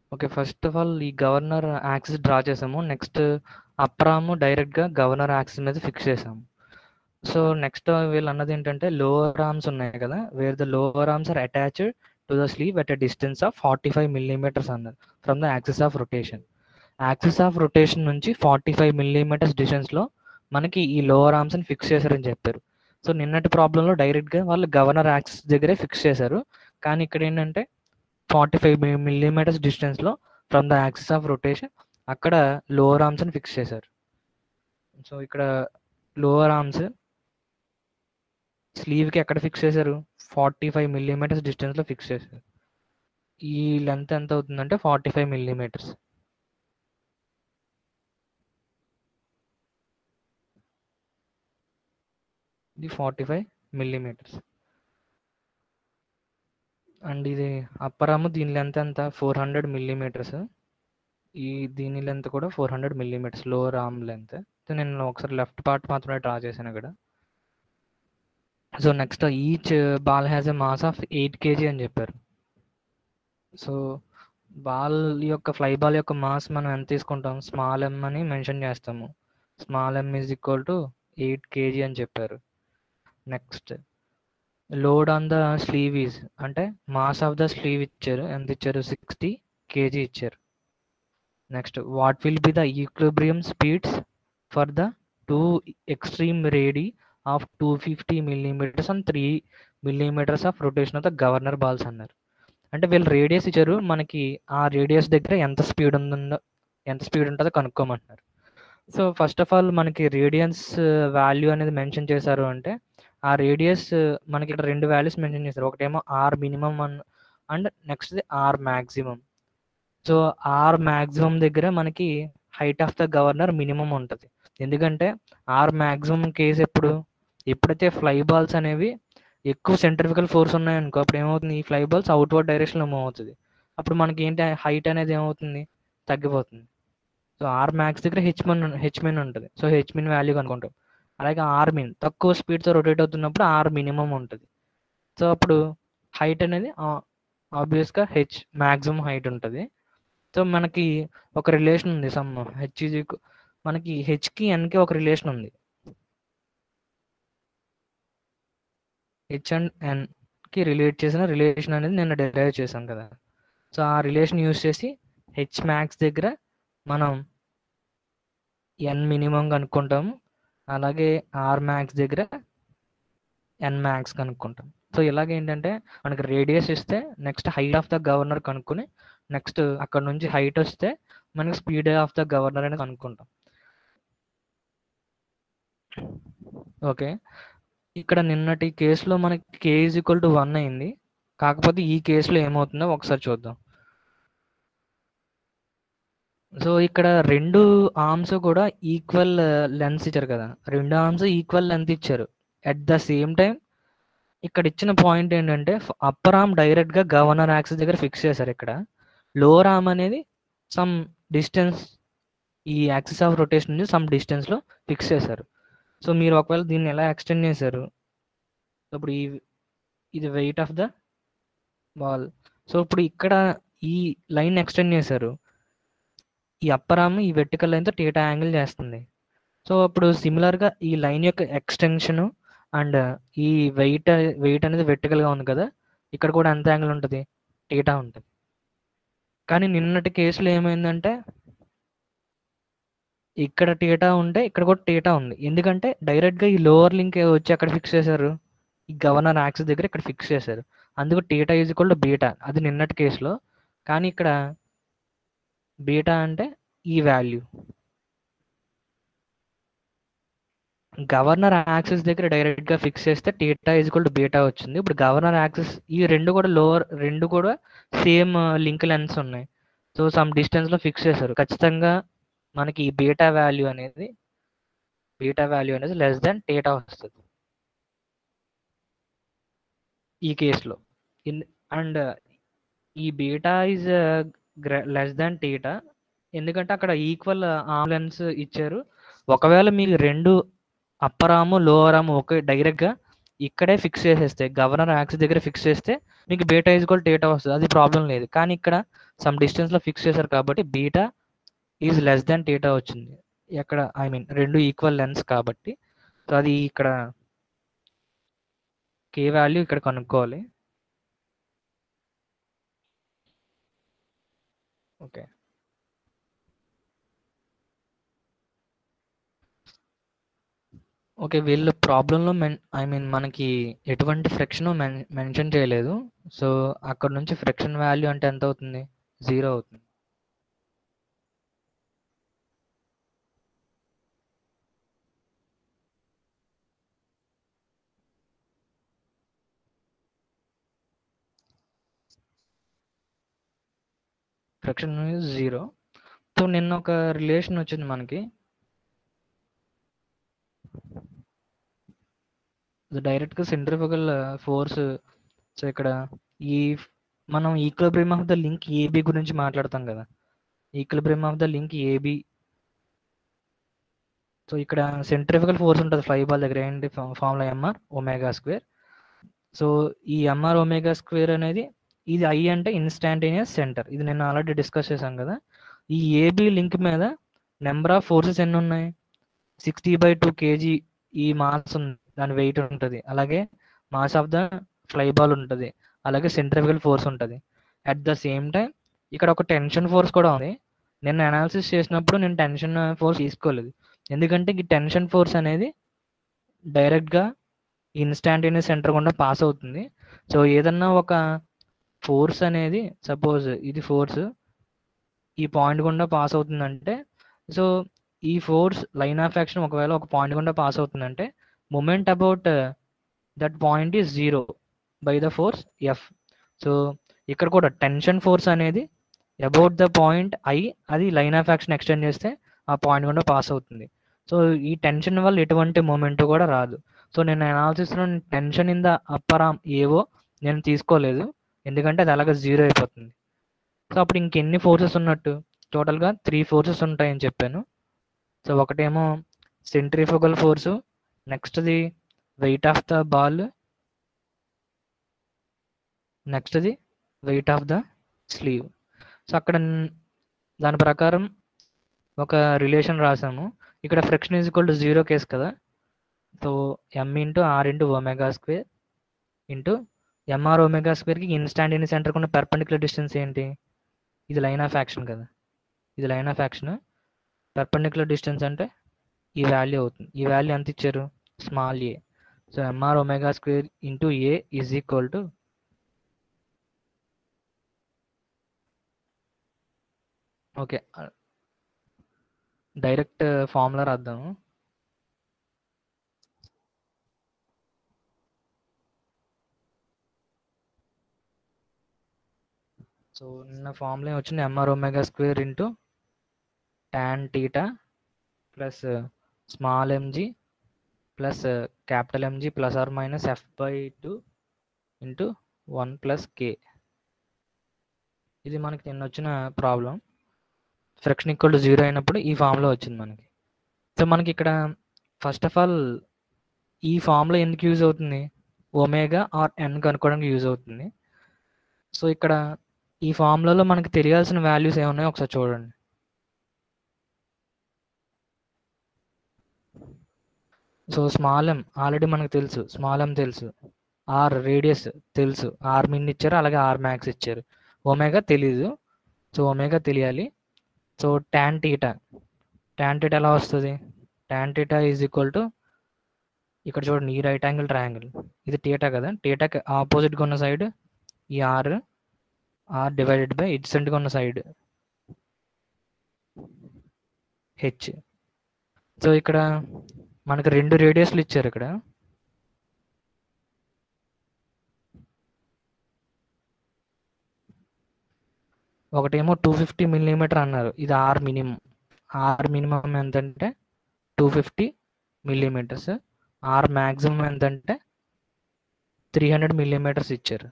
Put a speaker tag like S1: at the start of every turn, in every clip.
S1: Okay. First of all ఈ governor axis draw చేసాము. Next upper arm డైరెక్ట్‌గా governor axis మీద ఫిక్స్ చేసాము. సో, నెక్స్ట్ వీళ్ళన్నదేంటంటే లోవర్ ఆర్మ్స్ ఉన్నాయి కదా! Where the lower arms are attached to the sleeve at a distance of 45 millimetres అన్నారు. From the axis of rotation. Axis of rotation నుంచి 45 millimetres డిస్టెన్స్‌లో మనకి ఈ లోవర్ ఆర్మ్స్‌ని ఫిక్స్ చేశారని చెప్పారు. సో, నిన్నటి ప్రాబ్లమ్‌లో డైరెక్ట్‌గా వాళ్ళు గవర్నర్ యాక్సిస్ దగ్గరే ఫిక్స్ చేశారు. కానీ ఇక్కడేంటంటే 45 మి మిల్లీమీటర్స్ డిస్టెన్స్‌లో from the axis of rotation అక్కడ లోవర్ ఆర్మ్స్‌ని ఫిక్స్ చేశారు. సో, ఇక్కడ లోవర్ ఆర్మ్స్ స్లీవ్‌కి ఎక్కడ ఫిక్స్ చేశారు? 45 మిల్లీమీటర్స్ డిస్టెన్స్‌లో ఫిక్స్ చేశారు. ఈ లెంత్ ఎంత అవుతుందంటే 45 మిల్లీమీటర్స్. ఇది 45 మిల్లీమీటర్స్. అండ్ ఇది అప్పర్ ఆర్మ్ దీని లెంత్ ఎంత? 400 మిల్లీమీటర్స్. ఈ దీని లెంత్ కూడా 400 millimetres lower arm length. So, నేను ఒకసారి లెఫ్ట్ పార్ట్ మాత్రమే డ్రా చేశాను ఇక్కడ. So, next each ball has a mass of 8 KG అని చెప్పారు. సో, బాల్ యొక్క ఫ్లై బాల్ యొక్క మాస్ మనం ఎంత తీసుకుంటాం? స్మాల్ ఎమ్ అని మెన్షన్ చేస్తాము. Small M is equal to 8 KG అని చెప్పారు. Next load on the sleeve is అంటే మాస్ ఆఫ్ ద స్లీవ్ ఇచ్చారు. ఎంత ఇచ్చారు? 60 కేజీ ఇచ్చారు. Next what will be the equilibrium speeds for the 2 extreme radii of 250 millimetres and 3 millimetres of rotation of the governor balls అన్నారు. అంటే వీళ్ళు radius ఇచ్చారు. మనకి ఆ రేడియస్ దగ్గర ఎంత స్పీడ్ ఉంటుందో ఎంత స్పీడ్ ఉంటదో కనుక్కోమంటున్నారు. సో, ఫస్ట్ ఆఫ్ ఆల్ మనకి రేడియన్స్ వాల్యూ అనేది మెన్షన్ చేశారు అంటే ఆ రేడియస్ మనకి ఇక్కడ 2 వాల్యూస్ మెన్షన్ చేశారు. ఒకటేమో ఆర్ మినిమమ్ అన్ అండ్ నెక్స్ట్‌ది R maximum. So, R maximum దగ్గర మనకి height of the governor minimum ఉంటది. ఎందుకంటే ఆర్ మాక్సిమమ్ కేస్ ఎప్పుడు? ఎప్పుడైతే ఫ్లై బాల్స్ అనేవి ఎక్కువ సెంట్రిఫికల్ ఫోర్స్ ఉన్నాయనుకో అప్పుడు ఏమవుతుంది? ఈ ఫ్లై బాల్స్ అవుట్‌వర్డ్ డైరెక్షన్‌లో మూవ్ అవుతది. అప్పుడు మనకి ఏంటి హైట్ అనేది ఏమవుతుంది? తగ్గిపోతుంది. సో, ఆర్ మాక్స్ దగ్గర హెచ్ మిన్ హెచ్ మిన్ ఉంటది. సో, హెచ్ మిన్ వాల్యూ కనుక్కుంటాం. అలాగే ఆర్ మిన్ తక్కువ స్పీడ్‌తో రొటేట్ అవుతున్నప్పుడు ఆర్ మినిమమ్ ఉంటది. సో, అప్పుడు హైట్ అనేది ఆహ్, ఆబ్వియస్‌గా హెచ్ మాక్సిమం హైట్ ఉంటది. సో, మనకి ఒక రిలేషన్ ఉంది సమ్ హెచ్ ఈజ్ ఈక్వ మనకి హెచ్‌కి, ఎన్‌కి ఒక రిలేషన్ ఉంది. హెచ్ అండ్ ఎన్‌కి రిలేట్ చేసిన రిలేషన్ అనేది నిన్న డిరైవ్ చేసాం కదా! సో, ఆ రిలేషన్ యూజ్ చేసి హెచ్ మాక్స్ దగ్గర మనం ఎన్ మినిమమ్ కనుక్కుంటాము. అలాగే ఆర్ మాక్స్ దగ్గర ఎన్ మాక్స్ కనుక్కుంటాం. సో, ఇలాగేంటంటే మనకి రేడియస్ ఇస్తే next height of the governor కనుక్కొని నెక్స్ట్ అక్కడి నుంచి హైట్ వస్తే మనకి స్పీడ్ ఆఫ్ ద గవర్నర్ అనేది కనుక్కుంటాం. ఓకే. ఇక్కడ నిన్నటి కేస్‌లో మనకి కే ఈజ్ ఈక్వల్ టు 1 అయింది. కాకపోతే ఈ కేస్‌లో ఏమవుతుందో ఒకసారి చూద్దాం. సో, ఇక్కడ 2 ఆర్మ్స్ కూడా ఈక్వల్ లెంగ్త్స్ ఇచ్చారు కదా! 2 ఆర్మ్స్ ఈక్వల్ లెంగ్త్ ఇచ్చారు. ఎట్ ద సేమ్ టైమ్ ఇక్కడ ఇచ్చిన పాయింట్ ఏంటంటే ఫ్ అప్పర్ ఆర్మ్ డైరెక్ట్‌గా గవర్నర్ యాక్సిస్ దగ్గర ఫిక్స్ చేశారు ఇక్కడ. లోవర్ ఆర్మ్ అనేది సమ్ డిస్టెన్స్ ఈ యాక్సిస్ ఆఫ్ రొటేషన్ నుంచి సమ్ డిస్టెన్స్‌లో ఫిక్స్ చేశారు. సో, మీరు ఒకవేళ దీన్ని ఎలా ఎక్స్‌టెండ్ చేశారు? ఇప్పుడు ఈ ఇది weight of the ball. So, ఇప్పుడు ఇక్కడ ఈ లైన్ ఎక్స్‌టెండ్ చేశారు. ఈ అప్పర్ ఆర్మ్ ఈ వెర్టికల్ లైన్‌తో థీటా యాంగిల్ చేస్తుంది. సో, ఇప్పుడు సిమిలర్‌గా ఈ లైన్ యొక్క ఎక్స్‌టెన్షన్ అండ్ ఈ వెయిట్ వెయిట్ అనేది వెర్టికల్‌గా ఉంది కదా! ఇక్కడ కూడా ఎంత యాంగిల్ ఉంటది? థీటా ఉంటది. కానీ నిన్నటి కేస్‌లో ఏమైందంటే ఇక్కడ థీటా ఉంటే ఇక్కడ కూడా థీటా ఉంది. ఎందుకంటే డైరెక్ట్‌గా ఈ లోవర్ లింక్ వచ్చి ఎక్కడ ఫిక్స్ చేశారు? ఈ గవర్నర్ యాక్సిస్ దగ్గర ఇక్కడ ఫిక్స్ చేశారు. అందుకు theta is equal to beta అది నిన్నటి కేస్‌లో. కానీ ఇక్కడ బీటా అంటే ఈ వాల్యూ. గవర్నర్ యాక్సిస్ దగ్గర డైరెక్ట్‌గా ఫిక్స్ చేస్తే theta is equal to beta వచ్చింది. ఇప్పుడు గవర్నర్ యాక్సిస్ ఈ 2 కూడా లోవర్ 2 కూడా సేమ్ లింక్ లెంగ్త్స్ ఉన్నాయి. సో, సమ్ డిస్టెన్స్‌లో ఫిక్స్ చేశారు. ఖచ్చితంగా మనకి ఈ బీటా వాల్యూ అనేది బీటా వాల్యూ అనేది లెస్ థాన్ థీటా వస్తది. ఈ కేస్‌లో. ఇన్ అండ్ ఈ బీటా ఈజ్ గ్ర లెస్ థాన్ థీటా ఎందుకంటే అక్కడ ఈక్వల్ ఆర్మ్ లెంగ్త్స్ ఇచ్చారు. ఒకవేళ మీకు 2 అప్పర్ ఆర్మ్, లోవర్ ఆర్మ్ ఒకే డైరెక్ట్‌గా ఇక్కడే ఫిక్స్ చేసేస్తే గవర్నర్ యాక్సిస్ దగ్గర ఫిక్స్ చేస్తే మీకు బీటా ఈజ్ ఈక్వల్ టేటా వస్తుంది అది ప్రాబ్లం లేదు కానీ ఇక్కడ సమ్ డిస్టెన్స్లో ఫిక్స్ చేశారు కాబట్టి beta is less than theta వచ్చింది ఎక్కడ ఐ మీన్ రెండు ఈక్వల్ లెన్స్ కాబట్టి సో అది ఇక్కడ కే వాల్యూ ఇక్కడ కనుక్కోవాలి ఓకే ఓకే వీళ్ళు ప్రాబ్లంలో మెన్ ఐ మీన్ మనకి ఎటువంటి ఫ్రిక్షన్ మెన్ మెన్షన్ చేయలేదు సో అక్కడ నుంచి ఫ్రిక్షన్ వాల్యూ అంటే ఎంత అవుతుంది జీరో అవుతుంది ఫ్రిక్షన్ జీరో సో నిన్న ఒక రిలేషన్ వచ్చింది మనకి డైరెక్ట్గా సెంట్రిఫికల్ ఫోర్స్ సో ఇక్కడ ఈ మనం equilibrium of the link AB గురించి మాట్లాడతాం కదా equilibrium of the link AB so ఇక్కడ సెంట్రిఫికల్ ఫోర్స్ ఉంటుంది ఫ్లై బాల్ దగ్గర ఏంటి formula MR omega square so ఈ ఎంఆర్ ఒమేగా స్క్వేర్ అనేది ఇది ఐ అంటే ఇన్స్టాంటేనియస్ సెంటర్ ఇది నేను ఆల్రెడీ డిస్కస్ చేశాం కదా ఈ ఏబి లింక్ మీద నెంబర్ ఆఫ్ ఫోర్సెస్ ఎన్ని ఉన్నాయి సిక్స్టీ బై టూ కేజీ ఈ మాస్ ఉంది దాని వెయిట్ ఉంటుంది అలాగే mass of the fly ball ఉంటుంది అలాగే సెంట్రిఫికల్ ఫోర్స్ ఉంటుంది అట్ ద సేమ్ టైం ఇక్కడ ఒక టెన్షన్ ఫోర్స్ కూడా ఉంది నేను అనాలిసిస్ చేసినప్పుడు నేను టెన్షన్ ఫోర్స్ తీసుకోలేదు ఎందుకంటే ఈ టెన్షన్ ఫోర్స్ అనేది డైరెక్ట్గా ఇన్స్టాంటేనియస్ సెంటర్ గుండా పాస్ అవుతుంది సో ఏదన్నా ఒక ఫోర్స్ అనేది సపోజ్ ఇది ఫోర్స్ ఈ పాయింట్ గుండా పాస్ అవుతుందంటే సో ఈ ఫోర్స్ లైన్ ఆఫ్ యాక్షన్ ఒకవేళ ఒక పాయింట్ గుండా పాస్ అవుతుందంటే moment about that point is zero by the force F so ఇక్కడ కూడా టెన్షన్ ఫోర్స్ అనేది అబౌట్ ద పాయింట్ ఐ అది లైన్ ఆఫ్ యాక్షన్ ఎక్స్టెండ్ చేస్తే ఆ పాయింట్ గుండా పాస్ అవుతుంది సో ఈ టెన్షన్ వల్ల ఎటువంటి మూమెంట్ కూడా రాదు సో నేను అనాలిసిస్లో tension in the upper arm ఏవో నేను తీసుకోలేదు ఎందుకంటే అది అలాగే జీరో అయిపోతుంది సో అప్పుడు ఇంకెన్ని ఫోర్సెస్ ఉన్నట్టు టోటల్గా త్రీ ఫోర్సెస్ ఉంటాయని చెప్పాను సో ఒకటేమో సెంట్రిఫుగల్ ఫోర్సు నెక్స్ట్ది వెయిట్ ఆఫ్ ద బాల్ నెక్స్ట్ది weight of the sleeve so అక్కడ దాని ప్రకారం ఒక రిలేషన్ రాసాము ఇక్కడ friction is equal to zero case కదా so M into R into omega square into MR omega స్క్వేర్కి ఇన్స్టాంట్ ఇన్ సెంటర్ ఉన్న పెర్పెండిక్యులర్ డిస్టెన్స్ ఏంటి ఇది లైన్ ఆఫ్ యాక్షన్ కదా ఇది line of action perpendicular distance అంటే ఈ వాల్యూ అవుతుంది ఈ వాల్యూ ఎంత ఇచ్చారు small A so MR omega square into A is equal to okay direct formula రాద్దాము సో నిన్న ఫార్ములా వచ్చింది MR omega square into tan theta plus small MG plus capital MG plus are minus F by two into one plus K ఇది మనకి నిన్న వచ్చిన problem friction equal to zero అయినప్పుడు ఈ ఫామ్లో వచ్చింది మనకి సో మనకి ఇక్కడ ఫస్ట్ ఆఫ్ ఆల్ ఈ ఫామ్లో ఎందుకు యూజ్ అవుతుంది ఒమేగా ఆర్ ఎన్ కనుక్కోవడానికి యూజ్ అవుతుంది సో ఇక్కడ ఈ ఫార్ములాలో మనకి తెలియాల్సిన వాల్యూస్ ఏమున్నాయో ఒకసారి చూడండి సో స్మాల్ ఎం ఆల్రెడీ మనకు తెలుసు స్మాల్ ఎం తెలుసు ఆర్ రేడియస్ తెలుసు ఆర్ మిన్ ఇచ్చారు అలాగే ఆర్ మ్యాక్స్ ఇచ్చారు ఒమేగా తెలీదు సో ఒమేగా తెలియాలి so tan theta tan theta ఎలా వస్తుంది tan theta is equal to ఇక్కడ చూడండి ఈ రైట్ యాంగిల్ ట్రయాంగిల్ ఇది టీటా కదా టీటాకి ఆపోజిట్గా ఉన్న సైడ్ ఈ ఆర్ ఆర్ డివైడెడ్ బై ఇడ్సెంట్గా ఉన్న సైడ్ హెచ్ సో ఇక్కడ మనకు రెండు రేడియస్లు ఇచ్చారు ఇక్కడ ఒకటేమో టూ ఫిఫ్టీ మిల్లీమీటర్ అన్నారు ఇది ఆర్ మినిమం ఆర్ మినిమం ఎంతంటే two fifty millimetres R maximum ఎంతంటే త్రీ హండ్రెడ్ మిల్లీమీటర్స్ ఇచ్చారు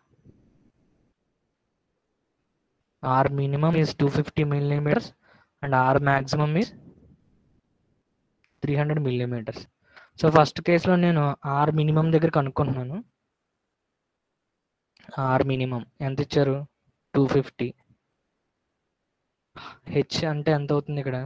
S1: R minimum is two fifty millimetres and R maximum is three hundred millimetres so first కేసులో నేను ఆర్ మినిమం దగ్గర కనుక్కుంటున్నాను are minimum ఎంత ఇచ్చారు two fifty H అంటే ఎంత అవుతుంది ఇక్కడ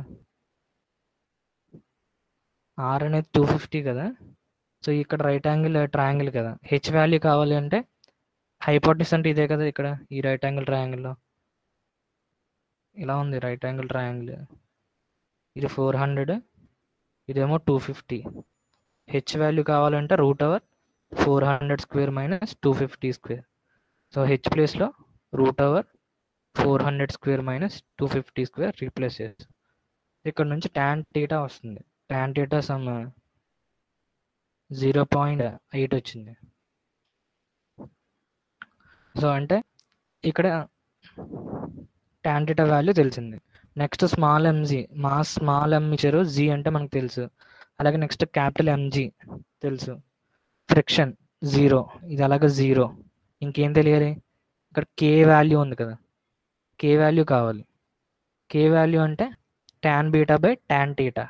S1: ఆర్ అనేది టూ ఫిఫ్టీ కదా సో ఇక్కడ రైట్ యాంగిల్ ట్రయాంగిల్ కదా హెచ్ వాల్యూ కావాలి అంటే హైపోటెస్ అంటే ఇదే కదా ఇక్కడ ఈ రైట్ యాంగిల్ ట్రయాంగిల్లో ఇలా ఉంది రైట్ యాంగిల్ ట్రయాంగిల్ ఇది ఫోర్ హండ్రెడ్ ఇదేమో టూ ఫిఫ్టీ హెచ్ వాల్యూ కావాలంటే root over four hundred square minus two fifty square so H ప్లేస్లో root over four hundred square minus two fifty square replace చేసి ఇక్కడ నుంచి ట్యాన్ టీటా వస్తుంది tan theta some zero point eight వచ్చింది so అంటే ఇక్కడ tan theta value తెలిసింది next small MG మా స్మాల్ ఎం ఇచ్చారు జీ అంటే మనకు తెలుసు అలాగే నెక్స్ట్ క్యాపిటల్ ఎంజీ తెలుసు ఫ్రిక్షన్ జీరో ఇది అలాగే జీరో ఇంకేం తెలియాలి ఇక్కడ కే వాల్యూ ఉంది కదా కే వాల్యూ కావాలి కే వాల్యూ అంటే tan beta by tan theta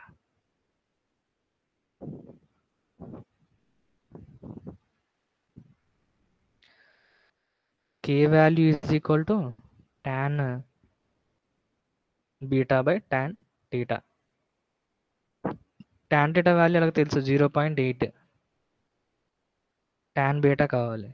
S1: K value is equal to tan beta by tan theta tan theta value అలాగ తెలుసు zero point eight tan beta కావాలి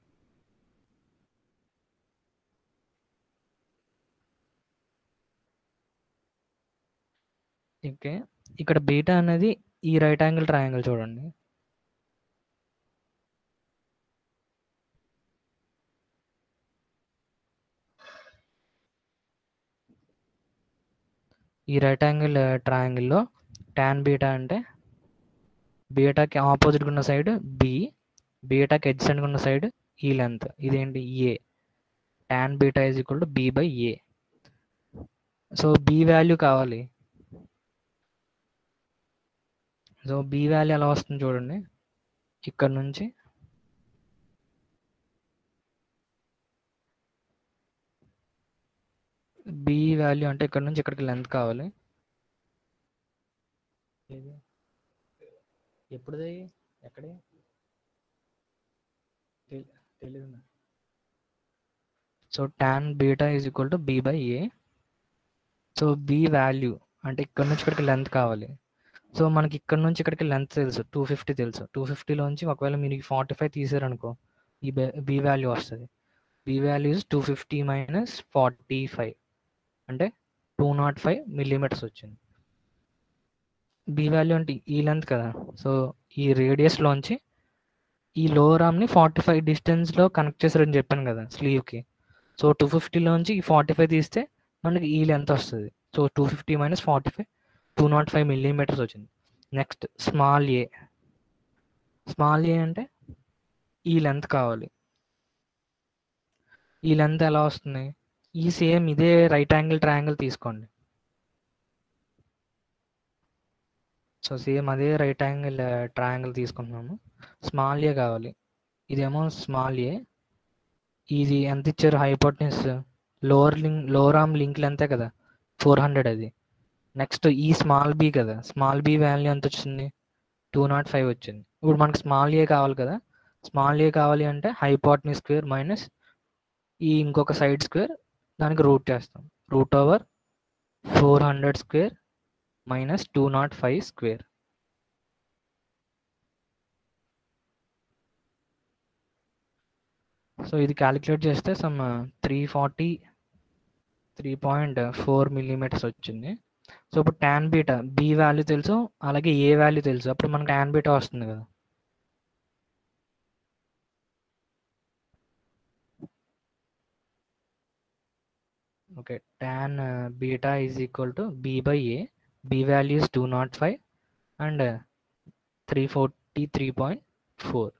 S1: ఓకే ఇక్కడ బీటా అనేది ఈ రైట్ యాంగిల్ ట్రయాంగిల్ చూడండి ఈ రైట్ యాంగిల్ ట్రయాంగిల్లో ట్యాన్ బీటా అంటే బీటాకి ఆపోజిట్గా ఉన్న సైడ్ బి బీటాకి ఎడ్జెంట్గా ఉన్న సైడ్ ఈ లెంత్ ఇదేంటి A tan beta is equal to B by A so B value కావాలి సో బి వాల్యూ ఎలా వస్తుంది చూడండి ఇక్కడ నుంచి బి వాల్యూ అంటే ఇక్కడ నుంచి ఇక్కడికి లెంత్ కావాలి ఎప్పుడుది ఎక్కడే తెలియదు so tan beta is equal to B by A so B value అంటే ఇక్కడ నుంచి ఇక్కడికి లెంత్ కావాలి సో మనకి ఇక్కడ నుంచి ఇక్కడికి లెంత్ తెలుసు టూ ఫిఫ్టీ తెలుసు టూ ఫిఫ్టీలోంచి ఒకవేళ మీరు ఫార్టీ ఫైవ్ తీసారనుకో ఈ బి వాల్యూ వస్తుంది B value is two fifty minus forty five అంటే టూ నాట్ ఫైవ్ మిల్లీమీటర్స్ వచ్చింది బి వాల్యూ అంటే ఈ లెంత్ కదా సో ఈ రేడియస్లోంచి ఈ లోవర్ ఆర్మ్ని ఫార్టీ ఫైవ్ డిస్టెన్స్లో కనెక్ట్ చేశారని చెప్పాను కదా స్లీవ్కి సో టూ ఫిఫ్టీలోంచి ఈ ఫార్టీ ఫైవ్ తీస్తే మనకి ఈ లెంత్ వస్తుంది so two fifty minus forty five two naught five millimetres వచ్చింది next small A small A అంటే ఈ లెంత్ కావాలి ఈ లెంత్ ఎలా వస్తుంది ఈ సేమ్ ఇదే రైట్ యాంగిల్ ట్రయాంగిల్ తీసుకోండి సో సేమ్ అదే రైట్ యాంగిల్ ట్రయాంగిల్ తీసుకుంటున్నాము స్మాల్ ఏ కావాలి ఇదేమో స్మాల్ ఏ ఇది ఎంత ఇచ్చారు hypotenuse lower link lower arm link లెంతే కదా ఫోర్ హండ్రెడ్ అది నెక్స్ట్ ఈ స్మాల్ బి కదా స్మాల్ బి వాల్యూ ఎంత వచ్చింది టూ నాట్ ఫైవ్ వచ్చింది ఇప్పుడు మనకి స్మాల్ ఏ కావాలి కదా స్మాల్ ఏ కావాలి అంటే హైపోటనీ స్క్వేర్ మైనస్ ఈ ఇంకొక సైడ్ స్క్వేర్ దానికి రూట్ చేస్తాం root over four hundred square minus two naught five square so ఇది క్యాలిక్యులేట్ చేస్తే some three forty three point four millimetres వచ్చింది సో ఇప్పుడు ట్యాన్ బీటా బి వాల్యూ తెలుసు అలాగే ఏ వాల్యూ తెలుసు అప్పుడు మనకు ట్యాన్ బీటా వస్తుంది కదా okay tan beta is equal to B by A B value is two naught five and three forty three point four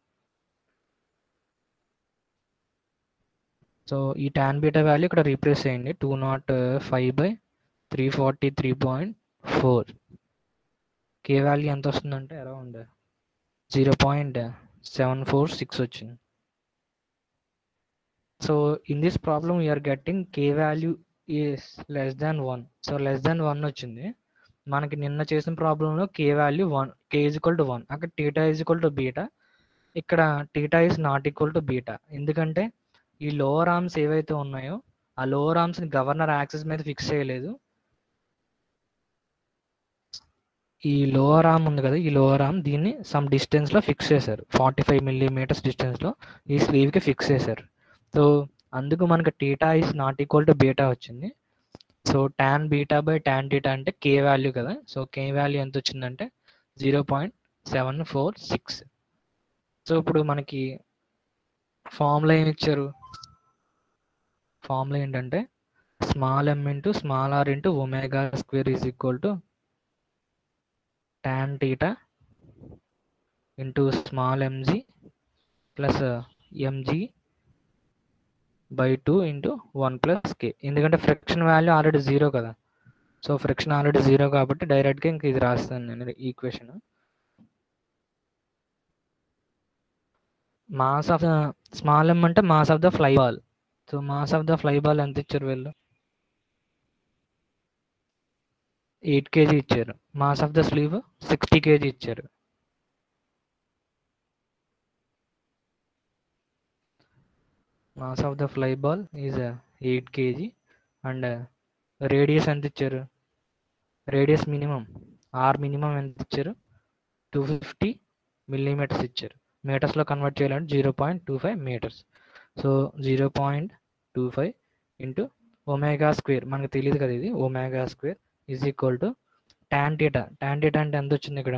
S1: so ఈ ట్యాన్ బీటా వాల్యూ ఇక్కడ replace చేయండి two naught five by three forty three point four K value ఎంత వస్తుందంటే around zero point seven four six వచ్చింది so in this problem you're getting K value is less than one so less than one వచ్చింది మనకి నిన్న చేసిన ప్రాబ్లంలో K value one K is equal to one అక్కడ theta is equal to beta ఇక్కడ theta is not equal to beta ఎందుకంటే ఈ lower arms ఏవైతే ఉన్నాయో ఆ లోవర్ ఆర్మ్స్ని గవర్నర్ యాక్సెస్ మీద ఫిక్స్ చేయలేదు ఈ లోవర్ ఆర్మ్ ఉంది కదా ఈ లోవర్ ఆర్మ్ దీన్ని సమ్ డిస్టెన్స్లో ఫిక్స్ చేశారు ఫార్టీ ఫైవ్ మిల్లీమీటర్స్ డిస్టెన్స్లో ఈ స్లీవ్కి ఫిక్స్ చేశారు సో అందుకు మనకి theta is not equal to beta వచ్చింది so tan beta by tan theta అంటే కే వాల్యూ కదా సో కే వాల్యూ ఎంత వచ్చిందంటే zero point seven four six so ఇప్పుడు మనకి ఫార్ములా ఏమి ఇచ్చారు ఫార్ములా ఏంటంటే small M into small R into omega square is equal to tan theta into small mg plus uh, mg by two into one plus K ఎందుకంటే friction value already zero కదా so friction already zero కాబట్టి డైరెక్ట్గా ఇంక ఇది రాస్తాను నేను equation mass of the small M అంటే mass of the fly ball so mass of the fly ball ఎంత ఇచ్చారు వీళ్ళు ఎయిట్ కేజీ ఇచ్చారు mass of the sleeve sixty kg ఇచ్చారు mass of the fly ball is eight kg and radius ఎంత ఇచ్చారు radius minimum R minimum ఎంత ఇచ్చారు two fifty millimetres ఇచ్చారు మీటర్స్లో కన్వర్ట్ చేయాలంటే zero point two five metres so zero point two five into omega square మనకు తెలియదు కదా ఇది omega square is equal to tan theta tan theta అంటే ఎంత వచ్చింది ఇక్కడ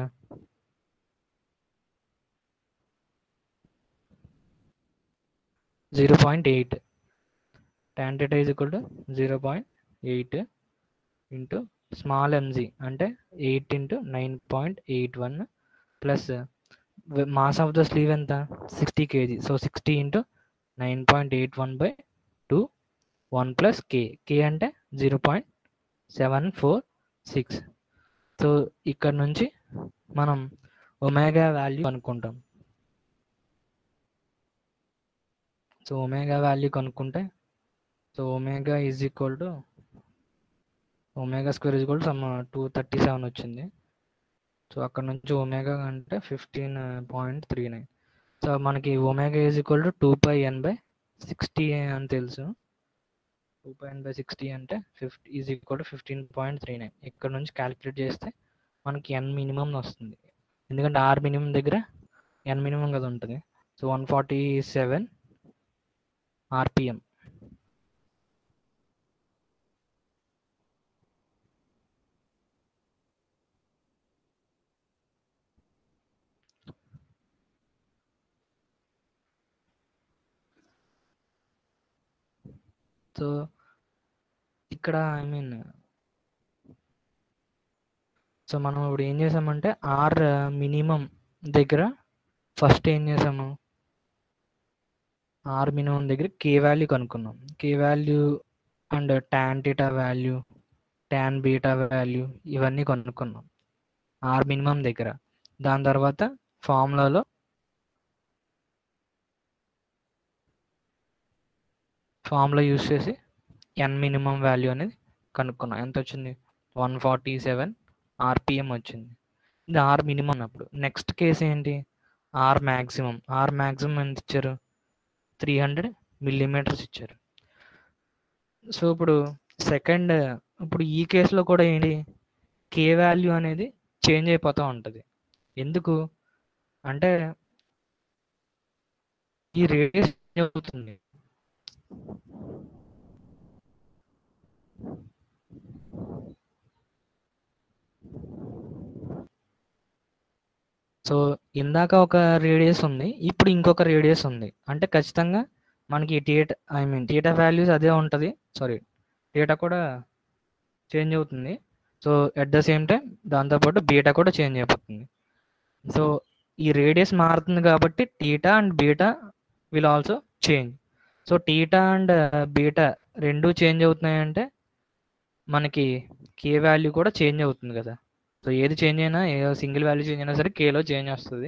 S1: zero point eight tan theta is equal to zero point eight into small MG అంటే eight into nine point eight one plus mass of the sleeve ఎంత sixty kg so sixty into nine point eight one by two one plus K K అంటే zero point seven four six so ఇక్కడ నుంచి మనం omega value కనుక్కుంటాం సో omega value కనుక్కుంటే so omega is equal to omega square is equal to some two thirty seven వచ్చింది so అక్కడ నుంచి ఒమేగా అంటే fifteen point three nine so మనకి omega is equal to two pi N by sixty అని తెలుసు two point by sixty అంటే fifty is equal to fifteen point three nine ఇక్కడ నుంచి క్యాలిక్యులేట్ చేస్తే మనకి ఎన్ మినిమం వస్తుంది ఎందుకంటే ఆర్ మినిమం దగ్గర ఎన్ మినిమం కదా ఉంటుంది so one forty seven RPM so ఇక్కడ ఐ మీన్ సో మనం ఇప్పుడు ఏం చేసామంటే ఆర్ మినిమం దగ్గర ఫస్ట్ ఏం చేసాము ఆర్ మినిమం దగ్గర కే వాల్యూ కనుక్కున్నాం K value and tan theta value tan beta value ఇవన్నీ కనుక్కున్నాం ఆర్ మినిమం దగ్గర దాని తర్వాత ఫార్ములాలో ఫార్ములా యూస్ చేసి ఎన్ మినిమం వాల్యూ అనేది కనుక్కున్నాం ఎంత వచ్చింది వన్ ఫార్టీ సెవెన్ ఆర్పిఎం వచ్చింది ఇది ఆర్ మినిమం అన్నప్పుడు నెక్స్ట్ కేసు ఏంటి ఆర్ మ్యాక్సిమం ఆర్ మ్యాక్సిమం ఎంత ఇచ్చారు త్రీ హండ్రెడ్ మిల్లీమీటర్స్ ఇచ్చారు సో ఇప్పుడు సెకండ్ ఇప్పుడు ఈ కేసులో కూడా ఏంటి కే వాల్యూ అనేది చేంజ్ అయిపోతూ ఉంటుంది ఎందుకు అంటే ఈ రేడియస్ అవుతుంది సో ఇందాక ఒక రేడియస్ ఉంది ఇప్పుడు ఇంకొక రేడియస్ ఉంది అంటే ఖచ్చితంగా మనకి theta I mean theta values అదే ఉంటుంది సారీ టీటా కూడా చేంజ్ అవుతుంది so at the same time దాంతోపాటు బీటా కూడా చేంజ్ అయిపోతుంది సో ఈ రేడియస్ మారుతుంది కాబట్టి theta and beta will also change so theta and beta రెండు చేంజ్ అవుతున్నాయంటే మనకి కే వాల్యూ కూడా చేంజ్ అవుతుంది కదా సో ఏది చేంజ్ అయినా ఏ సింగిల్ వాల్యూ చేంజ్ అయినా సరే కేలో చేంజ్ వస్తుంది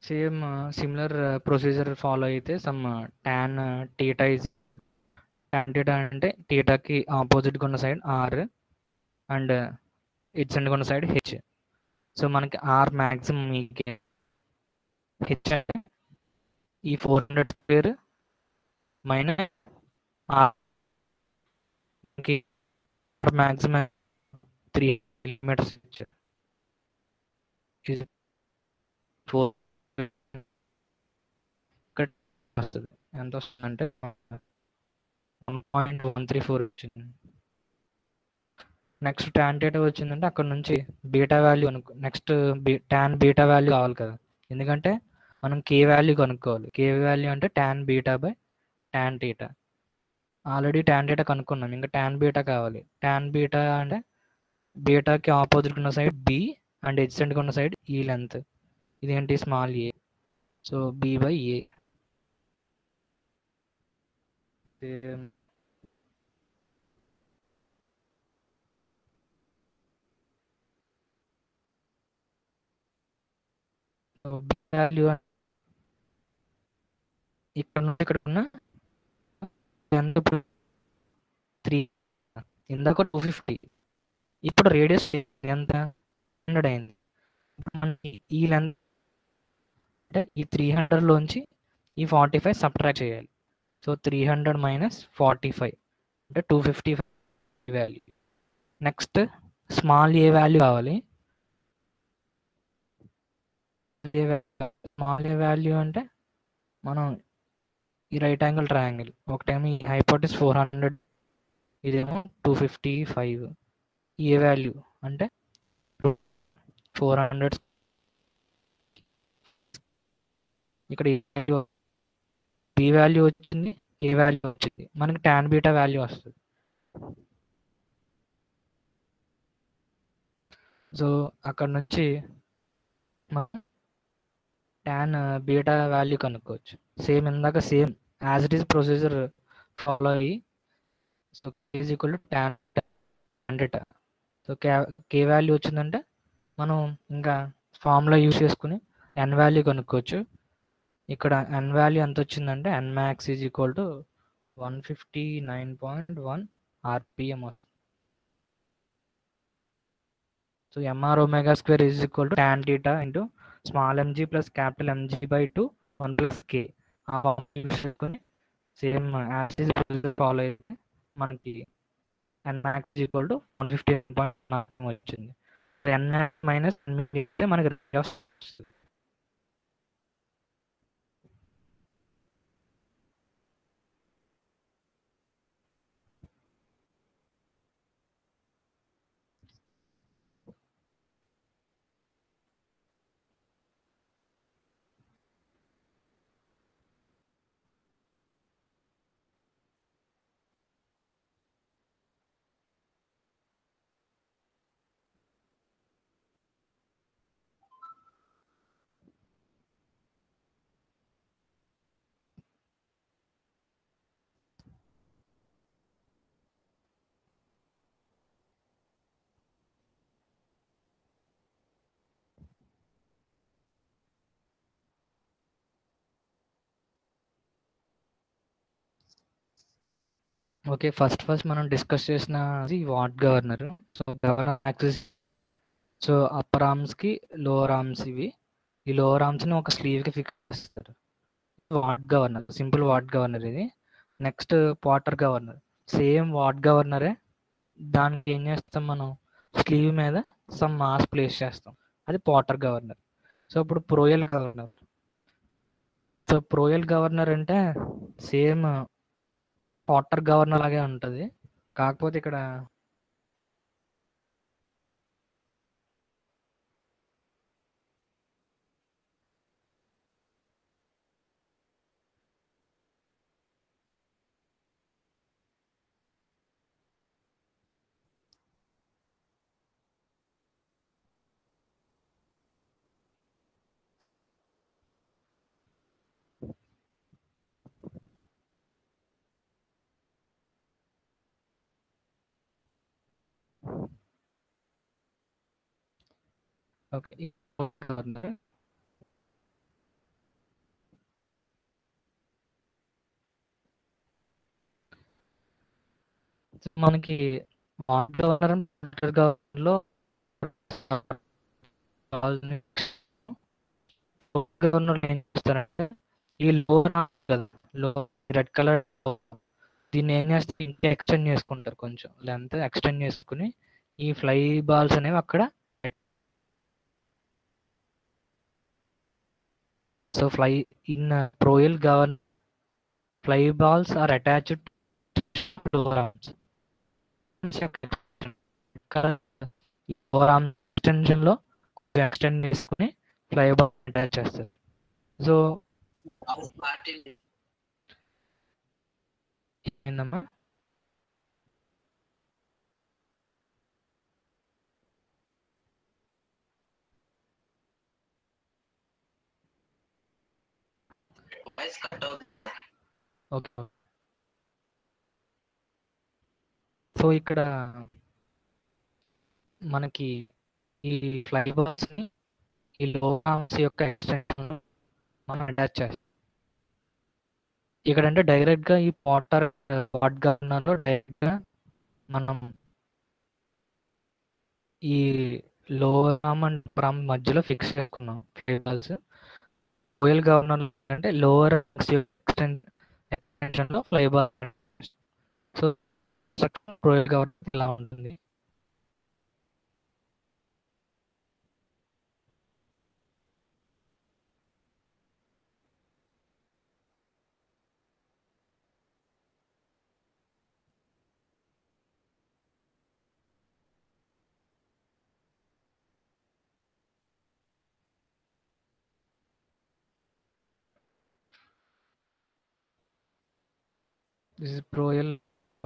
S1: సేమ్ సిమిలర్ ప్రొసీజర్ ఫాలో అయితే some tan theta is tan theta అంటే టీటాకి ఆపోజిట్గా ఉన్న side R and its and ఉన్న సైడ్ హెచ్ సో మనకి ఆర్ మ్యాక్సిమం మీకే హెచ్ అంటే ఈ four hundred square minus R maximum three kilometres ఇచ్చారు ఫోర్ వస్తుంది ఎంత వస్తుందంటే one point one three four వచ్చింది నెక్స్ట్ ట్యాన్ డేటా వచ్చిందంటే అక్కడ నుంచి బీటా వాల్యూ అనుకో next B tan beta value కావాలి కదా ఎందుకంటే మనం కే వాల్యూ కనుక్కోవాలి కే వాల్యూ అంటే tan beta by tan theta already tan theta కనుక్కున్నాం ఇంకా ట్యాన్ బీటా కావాలి ట్యాన్ బీటా అంటే బీటాకి ఆపోజిట్ ఉన్న సైడ్ బి అండ్ ఎడ్సెంట్గా ఉన్న సైడ్ ఈ లెంత్ ఇదేంటి small A so B by A value ఇక్కడ నుండి ఇక్కడ ఉన్న ఎంత ఇప్పుడు త్రీ ఇందాక టూ ఫిఫ్టీ ఇప్పుడు రేడియస్ ఎంత హండ్రెడ్ అయింది ఇప్పుడు మనకి ఈ లెంత్ అంటే ఈ త్రీ హండ్రెడ్లోంచి ఈ ఫార్టీ ఫైవ్ సబ్ట్రాక్ట్ చేయాలి so three hundred minus forty five అంటే two fifty five value next small A value కావాలి స్మాల్ ఏ వాల్యూ అంటే మనం ఈ రైట్ యాంగిల్ ట్రయాంగిల్ ఒకటేమో ఈ హైపోటిస్ ఫోర్ హండ్రెడ్ ఇదేమో two fifty five A value అంటే ఫోర్ హండ్రెడ్ ఇక్కడ బి వాల్యూ వచ్చింది ఏ వాల్యూ వచ్చింది మనకి టాన్ బీటా వాల్యూ వస్తుంది సో అక్కడ నుంచి మనం ట్యాన్ బీటా వాల్యూ కనుక్కోవచ్చు సేమ్ ఇందాక same as it is procedure follow అయ్యి so is equal to tan theta so K K value వచ్చిందంటే మనం ఇంకా ఫార్ములా యూస్ చేసుకుని ఎన్ వాల్యూ కనుక్కోవచ్చు ఇక్కడ ఎన్ వాల్యూ ఎంత వచ్చిందంటే N max is equal to one fifty nine point one RPM so MR omega square is equal to tan theta into small MG plus capital MG by two one plus K ఆ formula use చేసుకుని same as follow అయితే మనకి N max equal to one fifty point వచ్చింది N max minus అయితే మనకి వస్తుంది okay first first మనం discuss చేసినది Watt governor so governor axis so upper ఆర్మ్స్కి లోవర్ ఆర్మ్స్ ఇవి ఈ లోవర్ ఆర్మ్స్ని ఒక స్లీవ్కి ఫిక్స్ చేస్తారు Watt governor simple Watt governor ఇది next Porter governor same Watt గవర్నరే దానికి ఏం చేస్తాం మనం స్లీవ్ మీద సమ్ మాస్ ప్లేస్ చేస్తాం అది పాటర్ గవర్నర్ సో ఇప్పుడు Proell governor so Proell governor అంటే సేమ్ పాటర్ గవర్నర్ లాగే ఉంటుంది కాకపోతే ఇక్కడ ఓకే గవర్నర్ మనకి వాటర్ గవర్నర్ వాటర్ గవర్నర్లో గవర్నర్ ఏం చేస్తారంటే ఈ లో లో రెడ్ కలర్ దీన్ని ఏం చేస్తారు ఇంకా ఎక్స్టెండ్ చేసుకుంటారు కొంచెం లెంత్ ఎక్స్టెండ్ చేసుకుని ఈ ఫ్లై బాల్స్ అనేవి అక్కడ so fly in Proell governor fly balls are attached to arms over arm extension లో ఎక్స్టెండ్ చేసుకుని ఫ్లై బాల్ అటాచ్ చేస్తారు సో ఏందమ్మా ఓకే సో ఇక్కడ మనకి ఈ ఫ్లై బాల్స్ ని ఈ లో ఆర్మ్స్ యొక్క ఎక్స్టెన్షన్ మనం అటాచ్ చేస్తాం ఇక్కడ అంటే డైరెక్ట్ గా ఈ వాటర్ వాట్ గవర్నర్ లో డైరెక్ట్ గా మనం ఈ లో ఆర్మ్ అండ్ ప్రామ్ మధ్యలో ఫిక్స్ చేసుకున్నాం ఫ్లై బాల్స్ రోయల్ గవర్నర్ అంటే లోవర్ ఎక్స్టెన్షన్ లో fly ball so Proell governor ఇలా ఉంటుంది This is Proel.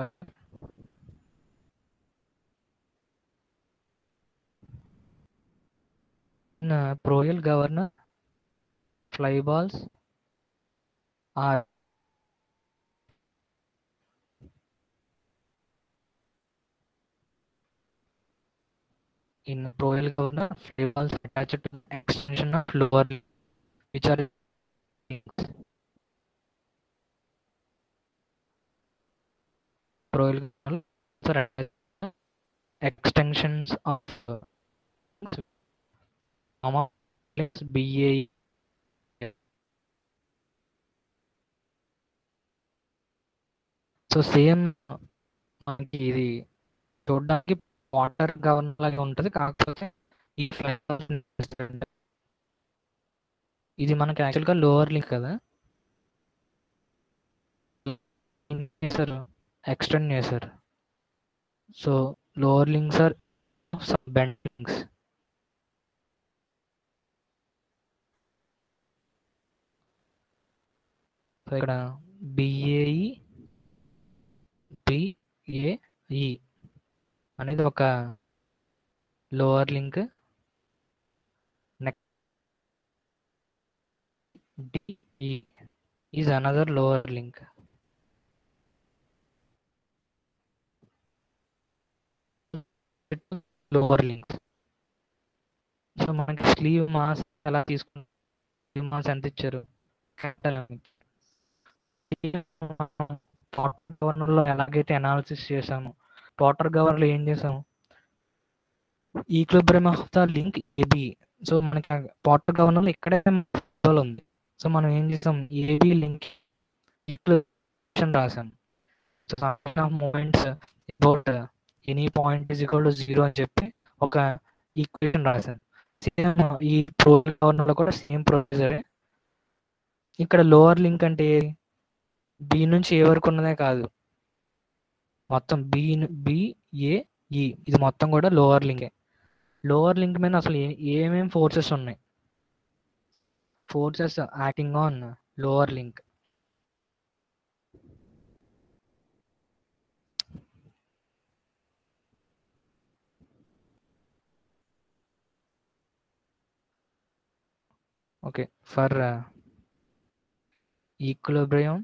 S1: In uh, Proel governor, fly balls are in Proel governor, fly balls attached to extension of lower limb, which are Proel governor are attached to extensions of uh, comma BA so same మనకి ఇది చూడడానికి water governor లాగా ఉంటుంది కాకపోతే ఈ flyover ఇది మనకి యాక్చువల్గా లోవర్ లింక్ కదా చేశారు ఎక్స్టెండ్ చేశారు so lower links or bend links so ఇక్కడ బిఏఈ బిఏఈ అనేది ఒక lower link D E is another lower link lower link so మనకి స్లీవ్ మాస్ ఎలా తీసుకున్నాం స్లీవ్ మాస్ ఎంత ఇచ్చారు వాటర్ గవర్నర్ లో ఎలాగైతే అనాలిసిస్ చేసాము వాటర్ గవర్నర్ లో ఏం చేసాము equilibrium of the link AB so మనకి వాటర్ గవర్నర్ లో ఇక్కడే ఉంది సో మనం ఏం చేసాం ఏబి లింక్ ఈక్వేషన్ రాసాం so of moments about any point is equal to zero అని చెప్పి ఒక ఈక్వేషన్ రాశాను సేమ్ ఈ ప్రో గవర్నర్ లో కూడా సేమ్ ప్రొసీజరే ఇక్కడ లోవర్ లింక్ అంటే బి నుంచి ఏ వరకు ఉన్నదే కాదు మొత్తం బి బిఏఈ ఇది మొత్తం కూడా లోవర్ లింకే లోవర్ లింక్ మీద అసలు ఏమేమి ఫోర్సెస్ ఉన్నాయి forces acting on lower link okay for uh, equilibrium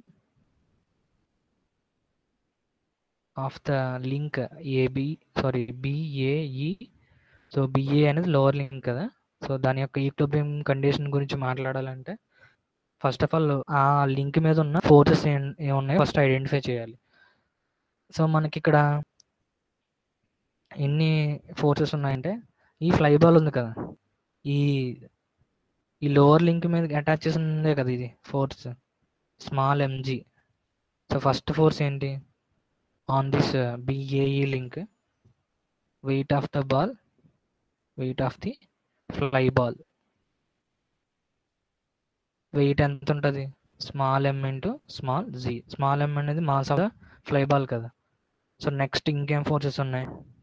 S1: of the link AB sorry BAE so B A అనేది లోవర్ లింక్ కదా సో దాని యొక్క ఈక్లోబియం కండిషన్ గురించి మాట్లాడాలంటే ఫస్ట్ ఆఫ్ ఆల్ ఆ లింక్ మీద ఉన్న ఫోర్సెస్ ఏమున్నాయో ఫస్ట్ ఐడెంటిఫై చేయాలి సో మనకిక్కడ ఎన్ని ఫోర్సెస్ ఉన్నాయంటే ఈ ఫ్లై బాల్ ఉంది కదా ఈ ఈ లోవర్ లింక్ మీద అటాచ్ చేసి ఉందే కదా ఇది force small M G so first force ఏంటి on this B A E link weight of the ball weight of the fly ball weight ఎంత ఉంటుంది small M into small G small M అనేది mass of the fly ball కదా so next ఇంకేం forces ఉన్నాయి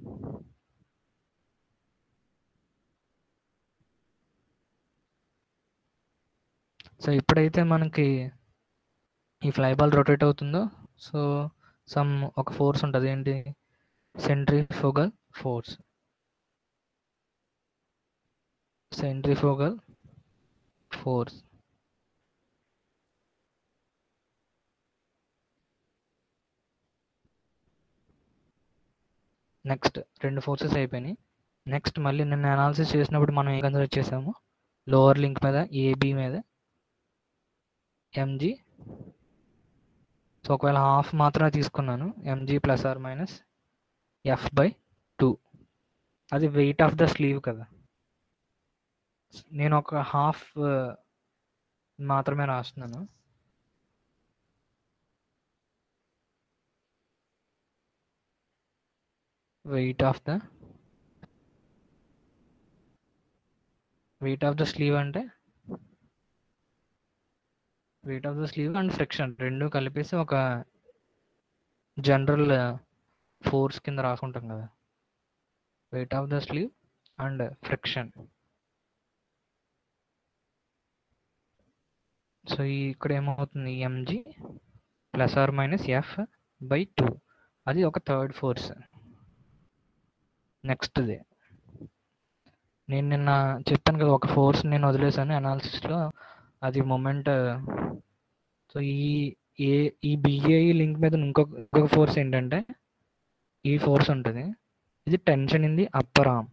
S1: so ఎప్పుడైతే మనకి ఈ ఫ్లై బాల్ రొటేట్ అవుతుందో సో సమ్ ఒక ఫోర్స్ ఉంటుంది ఏంటి centrifugal force centrifugal force next రెండు ఫోర్సెస్ అయిపోయినాయి నెక్స్ట్ మళ్ళీ నిన్న అనాలిసిస్ చేసినప్పుడు మనం ఏం కన్సిడర్ చేసాము లోవర్ లింక్ మీద ఏబి మీద ఎంజీ సో ఒకవేళ హాఫ్ మాత్రమే తీసుకున్నాను M G plus are minus F by two అది వెయిట్ ఆఫ్ ద స్లీవ్ కదా నేను ఒక హాఫ్ మాత్రమే రాస్తున్నాను weight of the weight of the sleeve అంటే weight of the sleeve and friction రెండు కలిపేసి ఒక జనరల్ ఫోర్స్ కింద రాసుకుంటాం కదా weight of the sleeve and friction so ఇక్కడ ఏమవుతుంది M G plus are minus F by two అది ఒక థర్డ్ ఫోర్స్ నెక్స్ట్ది నేను నిన్న చెప్పాను కదా ఒక ఫోర్స్ నేను వదిలేసాను అనాలిసిస్లో అది మొమెంట్ సో ఈ ఏ ఈ బిఏఈ లింక్ మీద ఇంకొక ఇంకొక ఫోర్స్ ఏంటంటే ఈ ఫోర్స్ ఉంటుంది ఇది tension in the upper arm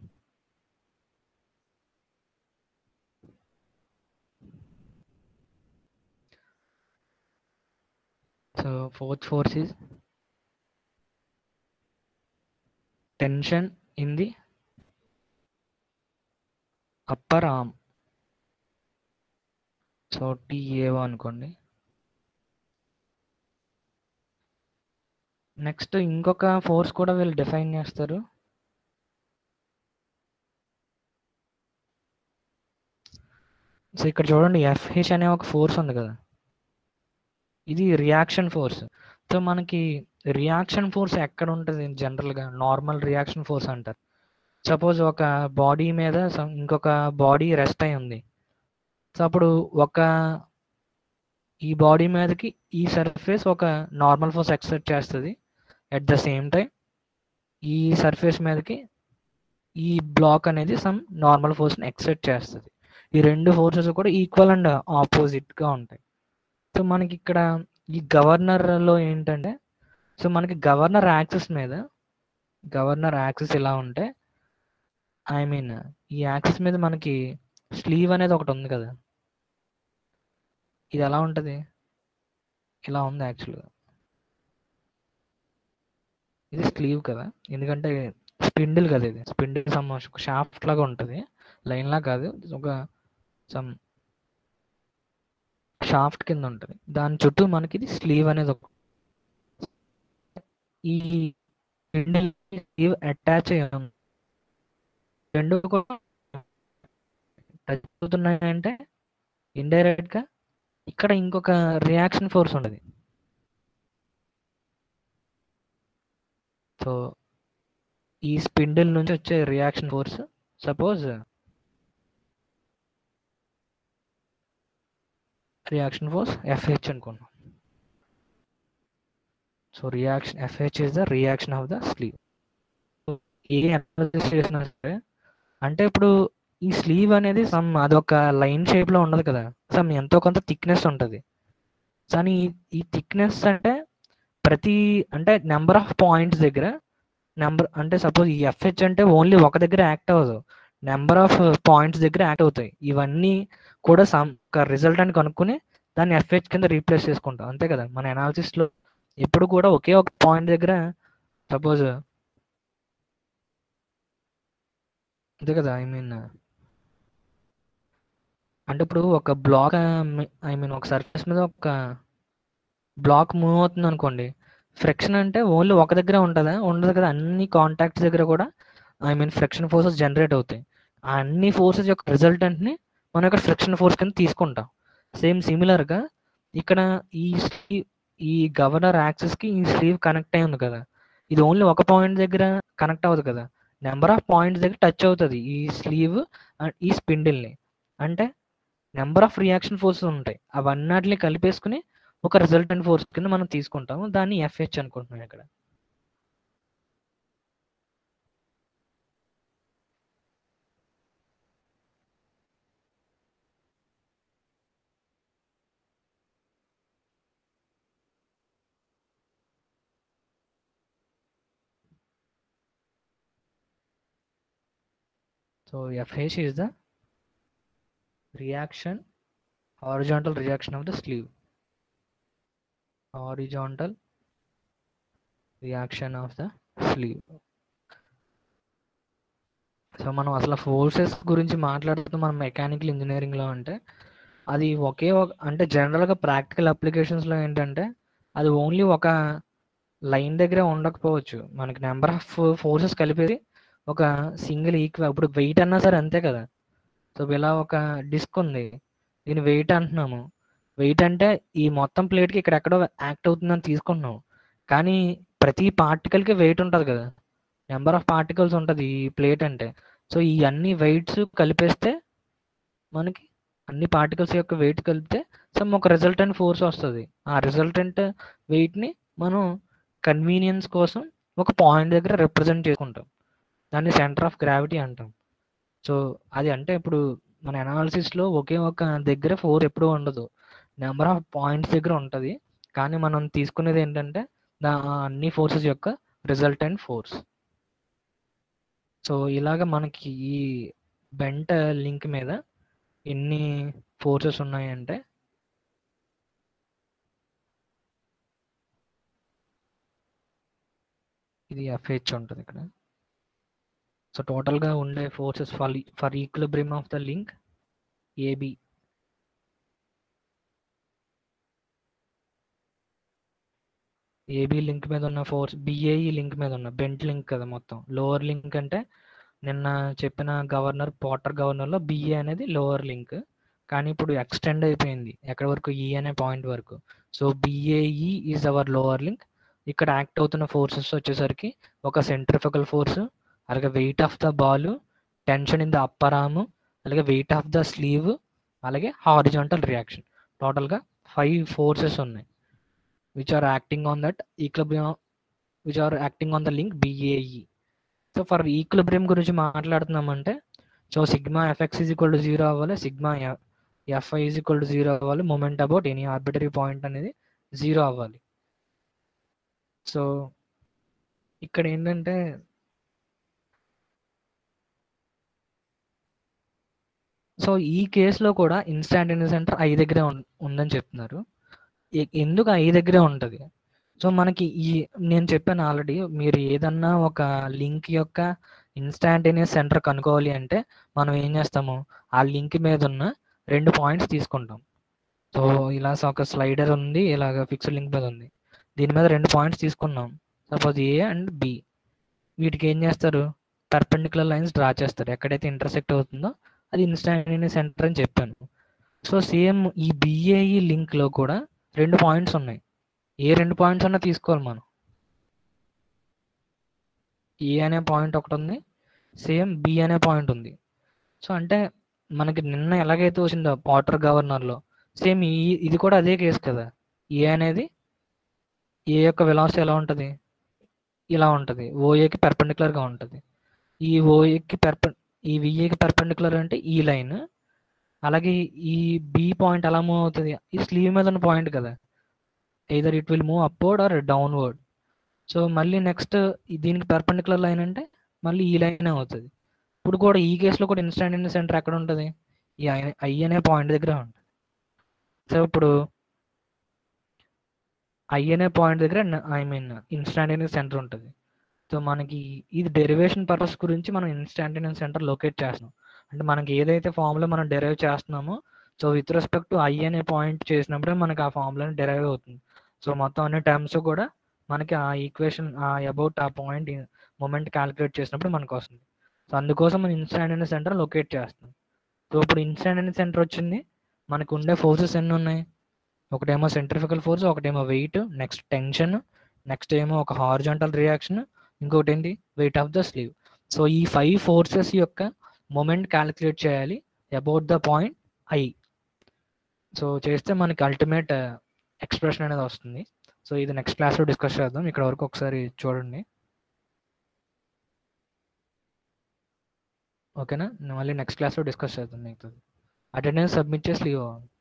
S1: so fourth force is tension in the upper arm so T A O అనుకోండి నెక్స్ట్ ఇంకొక ఫోర్స్ కూడా వీళ్ళు డిఫైన్ చేస్తారు సో ఇక్కడ చూడండి ఎఫ్హెచ్ అనే ఒక ఫోర్స్ ఉంది కదా ఇది రియాక్షన్ ఫోర్స్ సో మనకి రియాక్షన్ ఫోర్స్ ఎక్కడ ఉంటుంది జనరల్గా నార్మల్ రియాక్షన్ ఫోర్స్ అంటారు సపోజ్ ఒక బాడీ మీద some- ఇంకొక బాడీ రెస్ట్ అయి ఉంది సో అప్పుడు ఒక ఈ బాడీ మీదకి ఈ సర్ఫేస్ ఒక నార్మల్ ఫోర్స్ ఎక్సెప్ట్ చేస్తుంది అట్ ద సేమ్ టైం ఈ సర్ఫేస్ మీదకి ఈ బ్లాక్ అనేది సమ్ నార్మల్ ఫోర్స్ని ఎక్సెప్ట్ చేస్తుంది ఈ రెండు ఫోర్సెస్ కూడా ఈక్వల్ అండ్ ఆపోజిట్గా ఉంటాయి సో మనకి ఇక్కడ ఈ గవర్నర్లో ఏంటంటే సో మనకి గవర్నర్ యాక్సిస్ మీద గవర్నర్ యాక్సిస్ ఇలా ఉంటే ఐ మీన్ ఈ యాక్సిస్ మీద మనకి స్లీవ్ అనేది ఒకటి ఉంది కదా ఇది ఎలా ఉంటుంది ఇలా ఉంది యాక్చువల్గా ఇది స్లీవ్ కదా ఎందుకంటే స్పిండిల్ కదా ఇది స్పిండిల్ సమ్ ఒక షాఫ్ట్ లాగా ఉంటుంది లైన్ లా కాదు ఒక సమ్ షాఫ్ట్ కింద ఉంటుంది దాని చుట్టూ మనకి ఇది స్లీవ్ అనేది ఒక ఈ స్పిండిల్ స్లీవ్ అటాచ్ అయ్యి ఉంది రెండు కూడా టచ్ అవుతున్నాయంటే ఇండైరెక్ట్ గా ఇక్కడ ఇంకొక రియాక్షన్ ఫోర్స్ ఉండదు సో ఈ స్పిండిల్ నుంచి వచ్చే reaction force suppose reaction force F H అనుకున్నాం so reaction F H is the reaction of the sleeve ఏ అనాలిసిస్ చేసినా సరే అంటే ఇప్పుడు ఈ స్లీవ్ అనేది సమ్ అదొక లైన్ షేప్ లో ఉండదు కదా సమ్ ఎంతో కొంత థిక్నెస్ ఉంటుంది కానీ ఈ- ఈ థిక్నెస్ అంటే ప్రతి అంటే నెంబర్ ఆఫ్ పాయింట్స్ దగ్గర నెంబర్ అంటే సపోజ్ ఈ ఎఫ్హెచ్ అంటే ఓన్లీ ఒక దగ్గర యాక్ట్ అవ్వదు నెంబర్ ఆఫ్ పాయింట్స్ దగ్గర యాక్ట్ అవుతాయి ఇవన్నీ కూడా సమ్ ఒక రిజల్ట్ అని కనుక్కుని దాన్ని ఎఫ్హెచ్ కింద రీప్లేస్ చేసుకుంటాం అంతే కదా మన అనాలిసిస్ లో ఎప్పుడు కూడా ఒకే ఒక పాయింట్ దగ్గర సపోజ్ అంతే కదా ఐ మీన్ అంటే ఇప్పుడు ఒక బ్లాక్ ఐ మీన్ ఒక సర్ఫేస్ మీద ఒక బ్లాక్ మూవ్ అవుతుంది అనుకోండి ఫ్రిక్షన్ అంటే ఓన్లీ ఒక దగ్గర ఉంటుందా ఉండదు కదా అన్ని కాంటాక్ట్స్ దగ్గర కూడా I mean friction forces generate అవుతాయి ఆ అన్ని ఫోర్సెస్ యొక్క రిజల్టెంట్ని మనం ఇక్కడ ఫ్రిక్షన్ ఫోర్స్ కింద తీసుకుంటాం సేమ్ సిమిలర్గా ఇక్కడ ఈ స్లీవ్ ఈ గవర్నర్ యాక్సెస్కి ఈ స్లీవ్ కనెక్ట్ అయి ఉంది కదా ఇది ఓన్లీ ఒక పాయింట్ దగ్గర కనెక్ట్ అవ్వదు కదా నెంబర్ ఆఫ్ పాయింట్స్ దగ్గర టచ్ అవుతుంది ఈ స్లీవ్ అండ్ ఈ స్పిండిల్ని అంటే నెంబర్ ఆఫ్ రియాక్షన్ ఫోర్సెస్ ఉంటాయి అవన్నిటిని కలిపేసుకుని ఒక రిజల్టెంట్ ఫోర్స్ కింద మనం తీసుకుంటాము దాన్ని ఎఫ్హెచ్ అనుకుంటున్నాం ఇక్కడ So FH is the reaction, horizontal reaction of the sleeve. Horizontal reaction of the sleeve. So మనం అసలు ఫోర్సెస్ గురించి మాట్లాడుతూ మనం మెకానికల్ ఇంజనీరింగ్లో అంటే అది ఒకే ఒక అంటే జనరల్గా ప్రాక్టికల్ అప్లికేషన్స్లో ఏంటంటే అది ఓన్లీ ఒక లైన్ దగ్గరే ఉండకపోవచ్చు మనకి నెంబర్ ఆఫ్ ఫోర్సెస్ కలిపేది ఒక సింగిల్ ఈక్వల్ ఇప్పుడు వెయిట్ అన్నా సరే అంతే కదా సో ఇలా ఒక డిస్క్ ఉంది దీని వెయిట్ అంటున్నాము వెయిట్ అంటే ఈ మొత్తం ప్లేట్కి ఇక్కడ ఎక్కడో యాక్ట్ అవుతుందని తీసుకుంటున్నాం కానీ ప్రతి పార్టికల్కి వెయిట్ ఉంటుంది కదా నెంబర్ ఆఫ్ పార్టికల్స్ ఉంటుంది ఈ ప్లేట్ అంటే సో ఈ అన్ని వెయిట్స్ కలిపేస్తే మనకి అన్ని పార్టికల్స్ యొక్క వెయిట్ కలిపితే సమ్ ఒక రిజల్టెంట్ ఫోర్స్ వస్తుంది ఆ రిజల్టెంట్ వెయిట్ని మనం కన్వీనియన్స్ కోసం ఒక పాయింట్ దగ్గర రిప్రజెంట్ చేసుకుంటాం దాన్ని సెంటర్ ఆఫ్ గ్రావిటీ అంటాం సో అది అంటే ఇప్పుడు మన అనాలిసిస్లో ఒకే ఒక దగ్గర ఫోర్ ఎప్పుడూ ఉండదు నెంబర్ ఆఫ్ పాయింట్స్ దగ్గర ఉంటుంది కానీ మనం తీసుకునేది ఏంటంటే దా అన్ని ఫోర్సెస్ యొక్క రిజల్టెంట్ ఫోర్స్ సో ఇలాగ మనకి ఈ బెంట లింక్ మీద ఎన్ని ఫోర్సెస్ ఉన్నాయంటే ఇది ఎఫ్హెచ్ ఉంటుంది ఇక్కడ సో టోటల్గా ఉండే forces for for equilibrium of the link A B A B link మీద ఉన్న ఫోర్స్ బిఏఈ లింక్ మీద ఉన్న బెంట్ లింక్ కదా మొత్తం లోవర్ లింక్ అంటే నిన్న చెప్పిన గవర్నర్ పోటర్ గవర్నర్లో బిఏ అనేది లోవర్ లింక్ కానీ ఇప్పుడు ఎక్స్టెండ్ అయిపోయింది ఎక్కడి వరకు ఈ అనే పాయింట్ వరకు so B A E is our lower link ఇక్కడ యాక్ట్ అవుతున్న ఫోర్సెస్ వచ్చేసరికి ఒక సెంట్రిఫికల్ ఫోర్స్ అలాగే weight of the ball tension in the upper arm అలాగే వెయిట్ ఆఫ్ ద స్లీవ్ అలాగే హారిజాంటల్ రియాక్షన్ టోటల్గా ఫైవ్ ఫోర్సెస్ ఉన్నాయి which are acting on that equilibrium which are acting on the link B A E so for equilibrium గురించి మాట్లాడుతున్నామంటే so sigma F X is equal to zero అవ్వాలి sigma F Y is equal to zero అవ్వాలి moment about any arbitrary point అనేది zero అవ్వాలి so ఇక్కడ ఏంటంటే so ఈ కేసులో కూడా ఇన్స్టాంటేనియస్ సెంటర్ ఐ దగ్గరే ఉందని చెప్తున్నారు ఎందుకు ఐ దగ్గరే ఉంటుంది సో మనకి ఈ నేను చెప్పాను ఆల్రెడీ మీరు ఏదన్నా ఒక లింక్ యొక్క ఇన్స్టాంటేనియస్ సెంటర్ కనుక్కోవాలి అంటే మనం ఏం చేస్తాము ఆ లింక్ మీద ఉన్న రెండు పాయింట్స్ తీసుకుంటాం సో ఇలా ఒక స్లైడర్ ఉంది ఇలాగ ఫిక్స్డ్ లింక్ మీద ఉంది దీని మీద రెండు పాయింట్స్ తీసుకున్నాం సపోజ్ ఏ అండ్ బి వీటికి ఏం చేస్తారు పర్పెండికులర్ లైన్స్ డ్రా చేస్తారు ఎక్కడైతే ఇంటర్సెక్ట్ అవుతుందో అది ఇన్స్టాంటేనియస్ సెంటర్ అని చెప్పాను సో సేమ్ ఈ బిఏఈ లింక్లో కూడా రెండు పాయింట్స్ ఉన్నాయి ఏ రెండు పాయింట్స్ అన్నా తీసుకోవాలి మనం ఏ అనే పాయింట్ ఒకటి ఉంది సేమ్ బి అనే పాయింట్ ఉంది సో అంటే మనకి నిన్న ఎలాగైతే వచ్చిందో పాటర్ గవర్నర్లో సేమ్ ఈ ఇది కూడా అదే కేసు కదా ఏ అనేది ఏ యొక్క వెలాసిటీ ఎలా ఉంటుంది ఇలా ఉంటుంది ఓఏకి పెర్పెండికులర్గా ఉంటుంది ఈ ఓఏకి పెర్పె ఈ విఏకి పెర్పెండికులర్ అంటే ఈ లైన్ అలాగే ఈ బి పాయింట్ ఎలా మూవ్ అవుతుంది ఈ స్లీవ్ మీద ఉన్న పాయింట్ కదా either it will move upward or downward so మళ్ళీ నెక్స్ట్ దీనికి పెర్పెండికులర్ లైన్ అంటే మళ్ళీ ఈ లైన్ అవుతుంది ఇప్పుడు కూడా ఈ కేసులో కూడా ఇన్స్టాంటేనియస్ సెంటర్ ఎక్కడ ఉంటుంది ఈ ఐ అనే పాయింట్ దగ్గర ఉంటుంది సో ఇప్పుడు ఐ అనే పాయింట్ దగ్గర ఐ మీన్ ఇన్స్టాంటేనియస్ సెంటర్ ఉంటుంది సో మనకి ఇది డెరివేషన్ పర్పస్ గురించి మనం ఇన్స్టాంటేనియస్ సెంటర్ లొకేట్ చేస్తున్నాం అంటే మనకి ఏదైతే ఫార్ములా మనం డెరైవ్ చేస్తున్నామో so with respect to I అనే పాయింట్ చేసినప్పుడే మనకి ఆ ఫార్ములా డెరైవ్ అవుతుంది సో మొత్తం అన్ని టర్మ్స్ కూడా మనకి ఆ ఈక్వేషన్ అబౌట్ ఆ పాయింట్ మూమెంట్ క్యాలిక్యులేట్ చేసినప్పుడు మనకు వస్తుంది సో అందుకోసం మనం ఇన్స్టాంటేనియస్ సెంటర్ లొకేట్ చేస్తాం సో ఇప్పుడు ఇన్స్టాంటేనియస్ సెంటర్ వచ్చింది మనకు ఉండే ఫోర్సెస్ ఎన్ని ఉన్నాయి ఒకటేమో సెంట్రిఫికల్ ఫోర్స్ ఒకటేమో వెయిట్ నెక్స్ట్ టెన్షన్ నెక్స్ట్ ఏమో ఒక హార్జాంటల్ రియాక్షన్ ఇంకోటి ఏంటి weight of the sleeve so ఈ ఫైవ్ ఫోర్సెస్ యొక్క మొమెంట్ క్యాలిక్యులేట్ చేయాలి about the point I so చేస్తే మనకి అల్టిమేట్ ఎక్స్ప్రెషన్ అనేది వస్తుంది సో ఇది నెక్స్ట్ క్లాస్లో డిస్కస్ చేద్దాం ఇక్కడ వరకు ఒకసారి చూడండి ఓకేనా మళ్ళీ నెక్స్ట్ క్లాస్లో డిస్కస్ చేద్దాం మీకు అటెండెన్స్ సబ్మిట్ చేసి లీవ్ అవ్వాలి